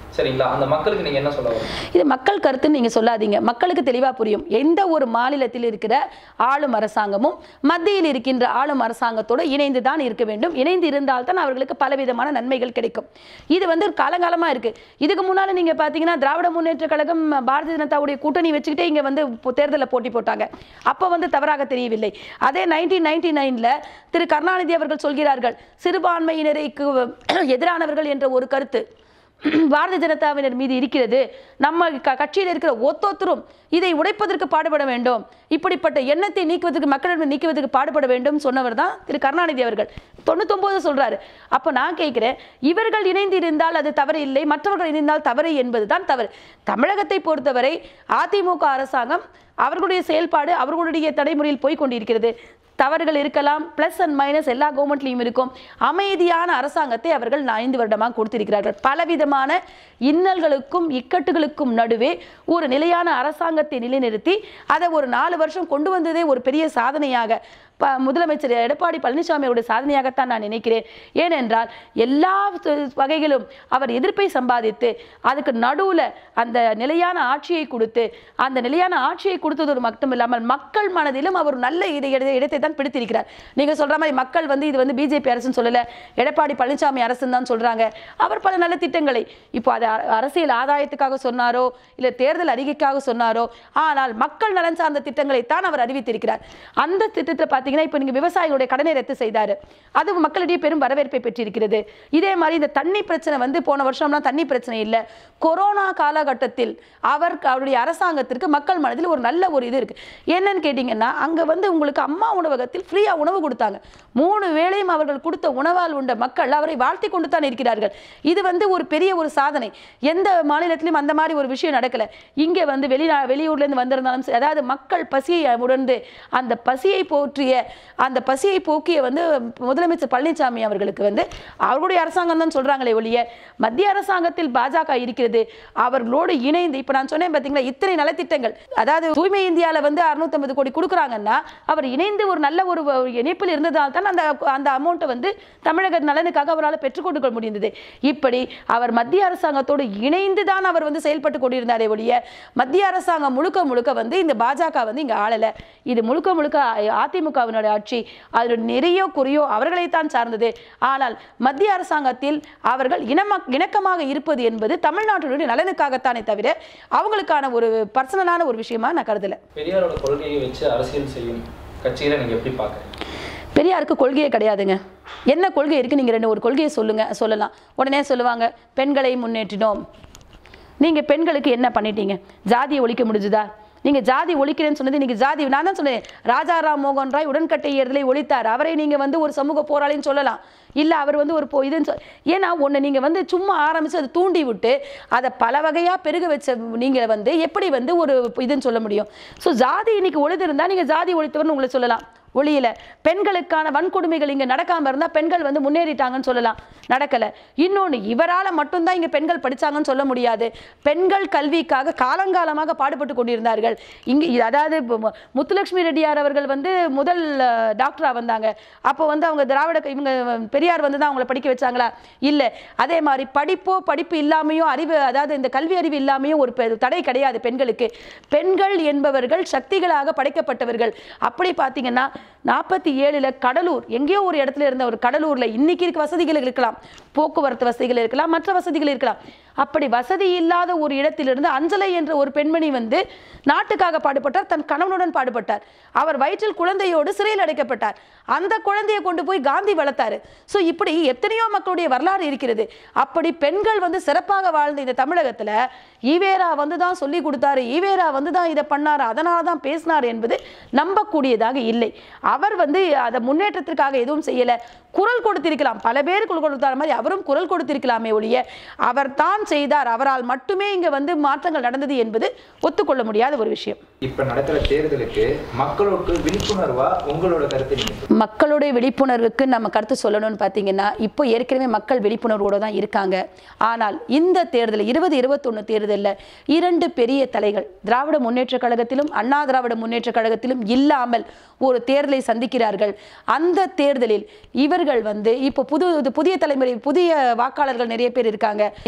சரிங்களா அந்த மக்களுக்கு நீங்க என்ன சொல்ல வரீங்க இது மக்கள் கருத்துன்னு நீங்கள் சொல்லாதீங்க மக்களுக்கு தெளிவாக புரியும் எந்த ஒரு மாநிலத்தில் இருக்கிற ஆளும் அரசாங்கமும் மத்தியில் இருக்கின்ற ஆளும் அரசாங்கத்தோடு இணைந்து தான் இருக்க வேண்டும் இணைந்து இருந்தால்தான் அவர்களுக்கு பலவிதமான நன்மைகள் கிடைக்கும் இது வந்து காலங்காலமாக இருக்கு இதுக்கு முன்னால் நீங்கள் பார்த்தீங்கன்னா திராவிட முன்னேற்ற கழகம் பாரதிய ஜனதாவுடைய கூட்டணி வச்சுக்கிட்டே இங்கே வந்து இப்போ தேர்தலில் போட்டி போட்டாங்க அப்போ வந்து தவறாக தெரியவில்லை அதே நைன்டீன் நைன்டி நைனில் திரு கருணாநிதி அவர்கள் சொல்கிறார்கள் சிறுபான்மையினருக்கு எதிரானவர்கள் என்ற ஒரு கருத்து பாரதிய ஜனதாவினர் மீது இருக்கிறது நம்ம க கட்சியில் இருக்கிற ஒத்தொத்தரும் இதை உடைப்பதற்கு பாடுபட வேண்டும் இப்படிப்பட்ட எண்ணத்தை நீக்குவதற்கு மக்களிடம் நீக்குவதற்கு பாடுபட வேண்டும் சொன்னவர் தான் திரு கருணாநிதி அவர்கள் தொண்ணூத்தொன்பது சொல்றாரு அப்போ நான் கேட்கிறேன் இவர்கள் இணைந்து இருந்தால் அது தவறு இல்லை மற்றவர்கள் இணைந்தால் தவறு என்பதுதான் தவறு தமிழகத்தை பொறுத்தவரை அதிமுக அரசாங்கம் அவர்களுடைய செயல்பாடு அவர்களுடைய தடைமுறையில் போய் கொண்டிருக்கிறது தவறுகள் இருக்கலாம் ப்ளஸ் அண்ட் மைனஸ் எல்லா கவர்மெண்ட்லையும் இருக்கும் அமைதியான அரசாங்கத்தை அவர்கள் ஐந்து வருடமாக கொடுத்திருக்கிறார்கள் பலவிதமான இன்னல்களுக்கும் இக்கட்டுகளுக்கும் நடுவே ஒரு நிலையான அரசாங்கத்தை நிலைநிறுத்தி அதை ஒரு நாலு வருஷம் கொண்டு வந்ததே ஒரு பெரிய சாதனையாக ப முதலமைச்சர் எடப்பாடி பழனிசாமியோட சாதனையாகத்தான் நான் நினைக்கிறேன் ஏனென்றால் எல்லா து- வகையிலும் அவர் எதிர்ப்பை சம்பாதித்து அதுக்கு நடுவில் அந்த நிலையான ஆட்சியை கொடுத்து அந்த நிலையான ஆட்சியை கொடுத்ததோடு மட்டும் இல்லாமல் மக்கள் மனதிலும் அவர் நல்ல இட- இட- இடத்தை தான் பிடித்திருக்கிறார் நீங்க சொல்ற மாதிரி மக்கள் வந்து இது வந்து பிஜேபி அரசுன்னு சொல்லல எடப்பாடி பழனிசாமி அரசுன்னு தான் சொல்றாங்க அவர் பல நல்ல திட்டங்களை இப்போ அது அ- அரசியல் ஆதாயத்துக்காக சொன்னாரோ இல்லை தேர்தல் அறிக்கைக்காக சொன்னாரோ ஆனால் மக்கள் நலன் சார்ந்த திட்டங்களை தான் அவர் அறிவித்திருக்கிறார் அந்த திட்டத்தில் பார்த்தீங்கன்னா இப்போ நீங்கள் விவசாயிகளுடைய கடனை ரத்து செய்தார் அது மக்களிடையே பெரும் வரவேற்பை பெற்றிருக்கிறது இதே மாதிரி இந்த தண்ணி பிரச்சனை வந்து போன வருஷம்லாம் தண்ணி பிரச்சனை இல்லை கொரோனா காலகட்டத்தில் அவர் அவருடைய அரசாங்கத்திற்கு மக்கள் மனதில் ஒரு நல்ல ஒரு இது இருக்கு என்னன்னு கேட்டிங்கன்னா அங்கே வந்து உங்களுக்கு அம்மா உணவகத்தில் ஃப்ரீயாக உணவு கொடுத்தாங்க மூணு வேளையும் அவர்கள் கொடுத்த உணவால் உண்ட மக்கள் அவரை வாழ்த்தி கொண்டு தான் இருக்கிறார்கள் இது வந்து ஒரு பெரிய ஒரு சாதனை எந்த மாநிலத்திலும் அந்த மாதிரி ஒரு விஷயம் நடக்கல இங்கே வந்து வெளிநா வெளியூர்லேருந்து வந்திருந்தாலும் சரி அதாவது மக்கள் பசியை உணர்ந்து அந்த பசியை போற்றிய அந்த பசியை போக்கிய வந்து முதலமைச்சர் பழனிசாமி அவர்களுக்கு வந்து அவர்களுடைய அரசாங்கம் தான் சொல்றாங்களே ஒழிய மத்திய அரசாங்கத்தில் பாஜக இருக்கிறது அவர்களோடு இணைந்து இப்போ நான் சொன்னேன் பார்த்தீங்களா இத்தனை நலத்திட்டங்கள் அதாவது தூய்மை இந்தியாவில் வந்து 650 கோடி கொடுக்குறாங்கன்னா அவர் இணைந்து ஒரு நல்ல ஒரு வ- இணைப்பில் இருந்ததால் தான் அந்த அந்த அமௌண்ட்டை வந்து தமிழக நலனுக்காக அவரால் பெற்றுக்கொண்டு முடிந்தது இப்படி அவர் மத்திய அரசாங்கத்தோடு இணைந்து தான் அவர் வந்து செயல்பட்டு கொண்டிருந்தாரே ஒழிய மத்திய அரசாங்கம் முழுக்க முழுக்க வந்து இந்த பாஜக வந்து இங்கே ஆளலை இது முழுக்க முழுக்க அதிமுகவினுடைய ஆட்சி அதில் நிறைய குறையோ அவர்களைத்தான் சார்ந்தது ஆனால் மத்திய அரசாங்கத்தில் அவர்கள் இனம இணக்கமாக இருப்பது என்பது தமிழ்நாட்டினுடைய நலனுக்காகத்தானே தவிர அவங்களுக்கான ஒரு பர்சனலான ஒரு விஷயமா நான் கருதலை பெரியாரோட கொள்கையை வச்சு அரசியல் செய்யும் கட்சிகளை நீங்க எப்படி பார்க்குறீங்க பெரியாருக்கு கொள்கையே கிடையாதுங்க என்ன கொள்கை இருக்குது நீங்கள் ரெண்டு ஒரு கொள்கையை சொல்லுங்க சொல்லலாம் உடனே சொல்லுவாங்க பெண்களை முன்னேற்றினோம் நீங்கள் பெண்களுக்கு என்ன பண்ணிட்டீங்க ஜாதியை ஒழிக்க முடிஞ்சுதா நீங்கள் ஜாதி ஒழிக்கிறேன்னு சொன்னது நீங்கள் ஜாதி நான் தான் சொன்னேன் ராஜாராம் மோகன் ராய் உடன்கட்டை ஏறுதலை ஒழித்தார் அவரை நீங்கள் வந்து ஒரு சமூக போராளின்னு சொல்லலாம் இல்லை அவர் வந்து ஒரு போ இதுன்னு சொல் ஏன்னா ஒன்று நீங்கள் வந்து சும்மா ஆரம்பித்து அதை தூண்டி விட்டு அதை பல வகையாக பெருக வச்ச நீங்கள் வந்து எப்படி வந்து ஒரு இதுன்னு சொல்ல முடியும் ஸோ ஜாதி இன்னைக்கு ஒழிதிருந்தால் நீங்கள் ஜாதி ஒழித்தவர்னு உங்களை சொல்லலாம் ஒளியில பெண்களுக்கான வன்கொடுமைகள் இங்க நடக்காம இருந்தா பெண்கள் வந்து முன்னேறிட்டாங்கன்னு சொல்லலாம் நடக்கல இன்னொன்னு இவரால மட்டும்தான் இங்க பெண்கள் படிச்சாங்கன்னு சொல்ல முடியாது பெண்கள் கல்விக்காக காலங்காலமாக பாடுபட்டு கொண்டிருந்தார்கள் இங்க இது அதாவது இப்ப மு- முத்துலட்சுமி ரெட்டியார் அவர்கள் வந்து முதல் அஹ், டாக்டரா வந்தாங்க அப்போ வந்து அவங்க திராவிட க- இவங்க பெரியார் வந்து தான் அவங்கள படிக்க வச்சாங்களா இல்ல அதே மாதிரி படிப்போ படிப்பு இல்லாமையோ அறிவு அதாவது இந்த கல்வி அறிவு இல்லாமையும் ஒரு பெ- தடை கிடையாது பெண்களுக்கு பெண்கள் என்பவர்கள் சக்திகளாக படைக்கப்பட்டவர்கள் அப்படி பார்த்தீங்கன்னா நாற்பத்தி ஏழுல கடலூர் எங்கேயோ ஒரு இடத்துல இருந்த ஒரு கடலூர்ல இன்னைக்கு இருக்க வசதிகள் இருக்கலாம் போக்குவரத்து வசதிகள் இருக்கலாம் மற்ற வசதிகள் இருக்கலாம் அப்படி வசதி இல்லாத ஒரு இடத்திலிருந்து அஞ்சலை என்ற ஒரு பெண்மணி வந்து நாட்டுக்காக பாடுபட்டார் தன் கணவனுடன் பாடுபட்டார் அவர் வயிற்றில் குழந்தையோடு சிறையில் அடைக்கப்பட்டார் அந்த குழந்தையை கொண்டு போய் காந்தி வளர்த்தாரு ஸோ இப்படி எத்தனையோ மக்களுடைய வரலாறு இருக்கிறது அப்படி பெண்கள் வந்து சிறப்பாக வாழ்ந்த இந்த தமிழகத்துல ஈவேரா வந்து தான் சொல்லி கொடுத்தாரு ஈவேரா வந்து தான் இதை பண்ணாரு அதனால தான் பேசினார் என்பது நம்பக்கூடியதாக இல்லை அவர் வந்து அதை முன்னேற்றத்திற்காக எதுவும் செய்யல குரல் கொடுத்திருக்கலாம் பல பேர் குரல் கொடுத்தார் மாதிரி அவரும் குரல் கொடுத்திருக்கலாமே ஒழிய அவர் தான் செய்தார் அவரால் மட்டுமே இங்க வந்து மாற்றங்கள் நடந்தது என்பது ஒத்துக்கொள்ள முடியாத ஒரு விஷயம் இப்ப நடத்துற தேர்தலுக்கு மக்களுக்கு விழிப்புணர்வா உங்களோட கருத்தை நீங்க சொல்லுங்க. மக்களுடைய விழிப்புணர்வுக்கு நம்ம கருத்து சொல்லணும்னு பார்த்தீங்கன்னா இப்போ ஏற்கனவே மக்கள் விழிப்புணர்வோடு தான் இருக்காங்க ஆனால் இந்த தேர்தல் இருபது இருபத்தொன்று தேர்தலில் இரண்டு பெரிய தலைகள் திராவிட முன்னேற்றக் கழகத்திலும் அண்ணா திராவிட முன்னேற்றக் கழகத்திலும் இல்லாமல் ஒரு தேர்தலை சந்திக்கிறார்கள் அந்த தேர்தலில் இவர்கள் வந்து இப்போ புது இது புதிய தலைமுறை புதிய வாக்காளர்கள் நிறைய பேர் இருக்காங்க இந்த இருபது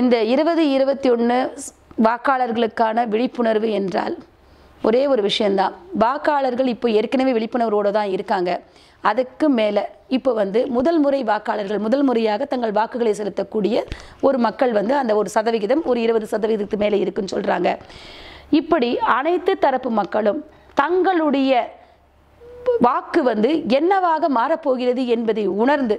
இருபது இருபத்தி ஒன்று வாக்காளர்களுக்கான விழிப்புணர்வு என்றால் ஒரே ஒரு விஷயந்தான் வாக்காளர்கள் இப்போ ஏற்கனவே விழிப்புணர்வோடு தான் இருக்காங்க அதுக்கு மேலே இப்போ வந்து முதல் முறை வாக்காளர்கள் முதல் முறையாக தங்கள் வாக்குகளை செலுத்தக்கூடிய ஒரு மக்கள் வந்து அந்த ஒரு சதவிகிதம் ஒரு இருபது சதவீதத்துக்கு மேலே இருக்குன்னு சொல்கிறாங்க இப்படி அனைத்து தரப்பு மக்களும் தங்களுடைய வாக்கு வந்து என்னவாக மாறப்போகிறது என்பதை உணர்ந்து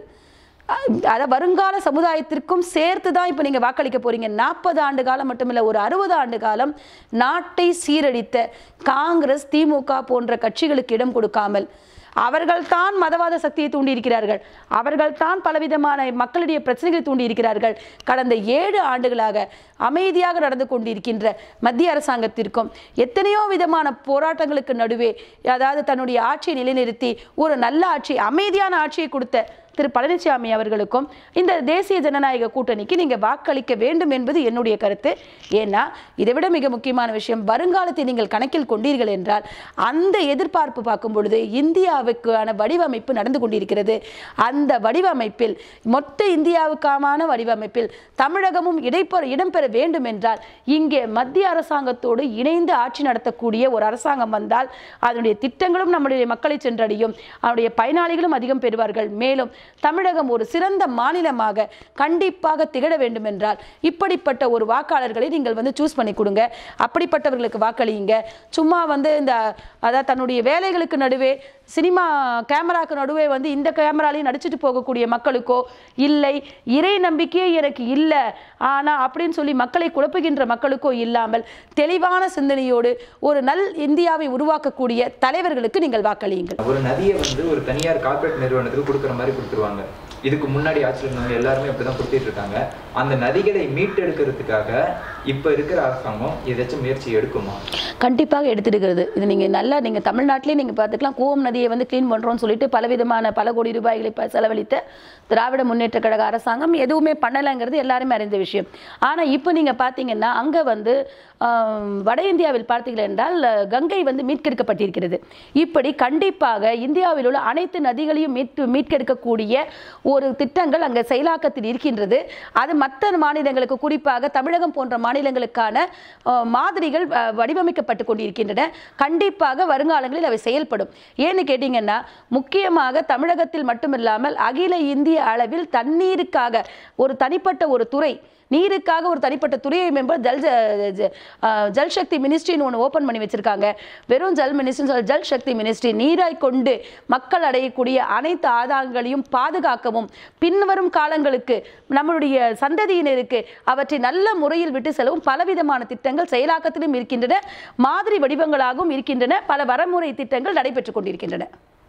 அத வருங்கால சமுதாயத்திற்கும் சேர்த்து தான் இப்போ நீங்கள் வாக்களிக்க போறீங்க நாற்பது ஆண்டு காலம் மட்டுமில்லை ஒரு அறுபது ஆண்டு காலம் நாட்டை சீரழித்த காங்கிரஸ் திமுக போன்ற கட்சிகளுக்கு இடம் கொடுக்காமல் அவர்கள்தான் மதவாத சக்தியை தூண்டியிருக்கிறார்கள் அவர்கள்தான் பலவிதமான மக்களுடைய பிரச்சனைகளை தூண்டியிருக்கிறார்கள் கடந்த ஏழு ஆண்டுகளாக அமைதியாக நடந்து கொண்டிருக்கின்ற மத்திய அரசாங்கத்திற்கும் எத்தனையோ விதமான போராட்டங்களுக்கு நடுவே அதாவது தன்னுடைய ஆட்சியை நிலைநிறுத்தி ஒரு நல்ல ஆட்சி அமைதியான ஆட்சியை கொடுத்த திரு பழனிசாமி அவர்களுக்கும் இந்த தேசிய ஜனநாயக கூட்டணிக்கு நீங்க வாக்களிக்க வேண்டும் என்பது என்னுடைய கருத்து ஏன்னா இதை விட மிக முக்கியமான விஷயம் வருங்காலத்தை நீங்கள் கணக்கில் கொண்டீர்கள் என்றால் அந்த எதிர்பார்ப்பு பார்க்கும் பொழுது இந்தியாவுக்கான வடிவமைப்பு நடந்து கொண்டிருக்கிறது அந்த வடிவமைப்பில் மொத்த இந்தியாவுக்கான வடிவமைப்பில் தமிழகமும் இடைப்பெற இடம்பெற வேண்டும் என்றால் இங்கே மத்திய அரசாங்கத்தோடு இணைந்து ஆட்சி நடத்தக்கூடிய ஒரு அரசாங்கம் வந்தால் அதனுடைய திட்டங்களும் நம்முடைய மக்களை சென்றடையும் அதனுடைய பயனாளிகளும் அதிகம் பெறுவார்கள் மேலும் தமிழகம் ஒரு சிறந்த மாநிலமாக கண்டிப்பாக திகழ வேண்டும் என்றால் இப்படிப்பட்ட ஒரு வாக்காளர்களை நீங்கள் வந்து சூஸ் பண்ணி கொடுங்க அப்படிப்பட்டவர்களுக்கு வாக்களியுங்க சும்மா வந்து இந்த அதாவது தன்னுடைய வேலைகளுக்கு நடுவே சினிமா கேமராக்கு நடுவே வந்து இந்த கேமராலையும் நடிச்சிட்டு போகக்கூடிய மக்களுக்கோ இல்லை இறை நம்பிக்கையே எனக்கு இல்லை ஆனா அப்படின்னு சொல்லி மக்களை குழப்புகின்ற மக்களுக்கோ இல்லாமல் தெளிவான சிந்தனையோடு ஒரு நல் இந்தியாவை உருவாக்கக்கூடிய தலைவர்களுக்கு நீங்கள் வாக்களியுங்கள் ஒரு நதியை வந்து ஒரு தனியார் கார்ப்பரேட் நிறுவனத்துக்கு கொடுக்குற மாதிரி கொடுத்துருவாங்க இதுக்கு முன்னாடி ஆட்சியில் இருந்தவங்க எல்லாருமே அப்படிதான் கொடுத்துட்டு இருக்காங்க அந்த நதிகளை மீட்டெடுக்கிறதுக்காக இப்ப இருக்கிற அரசாங்கம் ஏதாச்சும் முயற்சி எடுக்குமா கண்டிப்பாக எடுத்துடுகிறது இது நீங்கள் நல்லா நீங்கள் தமிழ்நாட்டிலே நீங்கள் பார்த்துக்கலாம் கூவம் நதியை வந்து க்ளீன் பண்ணுறோம்னு சொல்லிட்டு பலவிதமான பல கோடி ரூபாய்களை ப- செலவழித்த திராவிட முன்னேற்ற கழக அரசாங்கம் எதுவுமே பண்ணலைங்கிறது எல்லாருமே அறிந்த விஷயம் ஆனால் இப்போ நீங்கள் பார்த்தீங்கன்னா அங்கே வந்து ஆம், வட இந்தியாவில் பார்த்தீர்கள் என்றால் அஹ், கங்கை வந்து மீட்கெடுக்கப்பட்டிருக்கிறது இப்படி கண்டிப்பாக இந்தியாவில் உள்ள அனைத்து நதிகளையும் மீட்டு மீட்கெடுக்கக்கூடிய ஒரு திட்டங்கள் அங்கே செயலாக்கத்தில் இருக்கின்றது அது மற்ற மாநிலங்களுக்கு குறிப்பாக தமிழகம் போன்ற மாநிலங்களுக்கான அஹ், மாதிரிகள் அஹ், வடிவமைக்கப்பட்டு கொண்டிருக்கின்றன கண்டிப்பாக வருங்காலங்களில் அவை செயல்படும் ஏன்னு கேட்டிங்கன்னா முக்கியமாக தமிழகத்தில் மட்டுமில்லாமல் அகில இந்திய அளவில் தண்ணீருக்காக ஒரு தனிப்பட்ட ஒரு துறை நீருக்காக ஒரு தனிப்பட்ட துறையை மேம்பட ஜல் ஜ- ஜ- அஹ், ஜல் சக்தி மினிஸ்ட்ரின்னு ஒன்று ஓப்பன் பண்ணி வச்சிருக்காங்க வெறும் ஜல் மினிஸ்ட்ரி ஜல் சக்தி மினிஸ்ட்ரி நீராய் கொண்டு மக்கள் அடையக்கூடிய அனைத்து ஆதாரங்களையும் பாதுகாக்கவும் பின்வரும் காலங்களுக்கு நம்மளுடைய சந்ததியினருக்கு அவற்றை நல்ல முறையில் விட்டு செல்லவும் பலவிதமான திட்டங்கள் செயலாக்கத்திலும் இருக்கின்றன மாதிரி வடிவங்களாகவும் இருக்கின்றன பல வரமுறை திட்டங்கள் நடைபெற்றுக் கொண்டிருக்கின்றன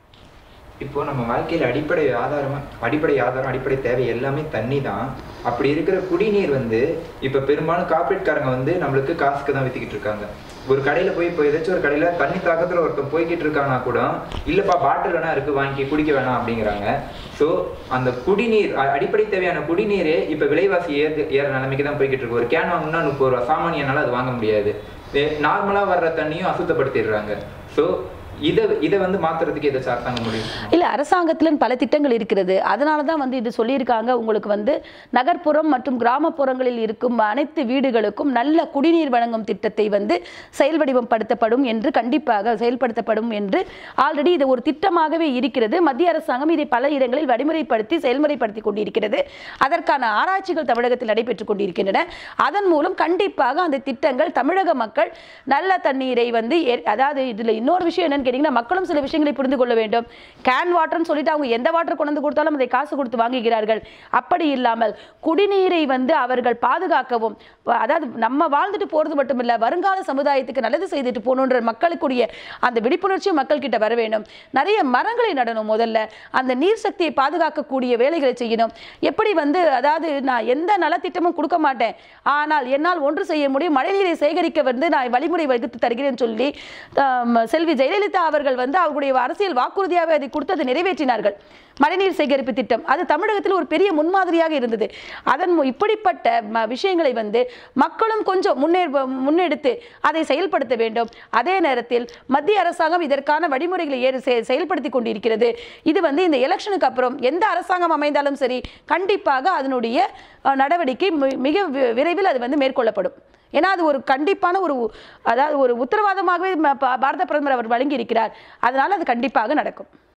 இப்போ நம்ம வாழ்க்கையில அடிப்படை ஆதாரம் அடிப்படை ஆதாரம் அடிப்படை தேவை எல்லாமே தண்ணி தான் அப்படி இருக்கிற குடிநீர் வந்து இப்ப பெரும்பாலும் கார்ப்பரேட்காரங்க வந்து நம்மளுக்கு காசுக்கு தான் வித்துக்கிட்டு இருக்காங்க ஒரு கடையில போய் இப்போ ஏதாச்சும் ஒரு கடையில தண்ணி தாக்கத்துல ஒருத்தன் போய்கிட்டு இருக்கானா கூட இல்லப்பா பாட்டில் வேணா இருக்கு வாங்கி குடிக்க வேணாம் அப்படிங்கிறாங்க ஸோ அந்த குடிநீர் அ- அடிப்படை தேவையான குடிநீரே இப்ப விலைவாசி ஏறு ஏற நிலைமைக்கு தான் போய்கிட்டு இருக்கு ஒரு கேன் வாங்கணும்னா முப்பது ரூபா சாமானியனால அது வாங்க முடியாது நார்மலா வர்ற தண்ணியும் அசுத்தப்படுத்திடுறாங்க ஸோ இதை இதை வந்து மாத்துறதுக்கு ஏதாச்சும் அரசாங்கம் முடியும் இல்லை அரசாங்கத்தில் பல திட்டங்கள் இருக்கிறது அதனால தான் வந்து இது சொல்லியிருக்காங்க உங்களுக்கு வந்து நகர்ப்புறம் மற்றும் கிராமப்புறங்களில் இருக்கும் அனைத்து வீடுகளுக்கும் நல்ல குடிநீர் வழங்கும் திட்டத்தை வந்து செயல் வடிவப்படுத்தப்படும் என்று கண்டிப்பாக செயல்படுத்தப்படும் என்று ஆல்ரெடி இது ஒரு திட்டமாகவே இருக்கிறது மத்திய அரசாங்கம் இதை பல இடங்களில் வழிமுறைப்படுத்தி செயல்முறைப்படுத்தி கொண்டிருக்கிறது அதற்கான ஆராய்ச்சிகள் தமிழகத்தில் நடைபெற்றுக் கொண்டிருக்கின்றன அதன் மூலம் கண்டிப்பாக அந்த திட்டங்கள் தமிழக மக்கள் நல்ல தண்ணீரை வந்து ஏ- அதாவது இதில் இன்னொரு விஷயம் என்னன்னு கேட்டிங்கன்னா மக்களும் சில விஷயங்களை புரிந்து கொள்ள வேண்டும் கேன் வாட்டர்னு சொல்லிட்டு அவங்க எந்த வாட்டர் கொண்டு வந்து கொடுத்தாலும் அதை காசு கொடுத்து வாங்குகிறார்கள் அப்படி இல்லாமல் குடிநீரை வந்து அவர்கள் பாதுகாக்கவும் வ- அதாவது நம்ம வாழ்ந்துட்டு போகிறது மட்டும் இல்லை வருங்கால சமுதாயத்துக்கு நல்லது செய்துட்டு போகணுன்ற மக்களுக்குரிய அந்த விழிப்புணர்ச்சியும் மக்கள்கிட்ட வர வேண்டும் நிறைய மரங்களை நடணும் முதல்ல அந்த நீர் சக்தியை பாதுகாக்கக்கூடிய வேலைகளை செய்யணும் எப்படி வந்து அதாவது நான் எந்த நலத்திட்டமும் கொடுக்க மாட்டேன் ஆனால் என்னால் ஒன்று செய்ய முடியும் மழைநீரை சேகரிக்க வந்து நான் வழிமுறை வகுத்து தருகிறேன்னு சொல்லி ஆம், செல்வி ஜெயலலிதா ஜெயலலிதா அவர்கள் வந்து அவர்களுடைய அரசியல் வாக்குறுதியாக அதை கொடுத்து அதை நிறைவேற்றினார்கள் மழைநீர் சேகரிப்பு திட்டம் அது தமிழகத்தில் ஒரு பெரிய முன்மாதிரியாக இருந்தது அதன் மு- இப்படிப்பட்ட ம- விஷயங்களை வந்து மக்களும் கொஞ்சம் முன்னே முன்னெடுத்து அதை செயல்படுத்த வேண்டும் அதே நேரத்தில் மத்திய அரசாங்கம் இதற்கான வழிமுறைகளை ஏறு செ- செயல்படுத்தி கொண்டிருக்கிறது இது வந்து இந்த எலெக்ஷனுக்கு அப்புறம் எந்த அரசாங்கம் அமைந்தாலும் சரி கண்டிப்பாக அதனுடைய அஹ், நடவடிக்கை மி- மிக வி- விரைவில் அது வந்து மேற்கொள்ளப்படும் ஏன்னா அது ஒரு கண்டிப்பான ஒரு உ- அதாவது ஒரு உத்தரவாதமாகவே ம- பா- பாரத பிரதமர் அவர் வழங்கி இருக்கிறார் அதனால அது கண்டிப்பாக நடக்கும்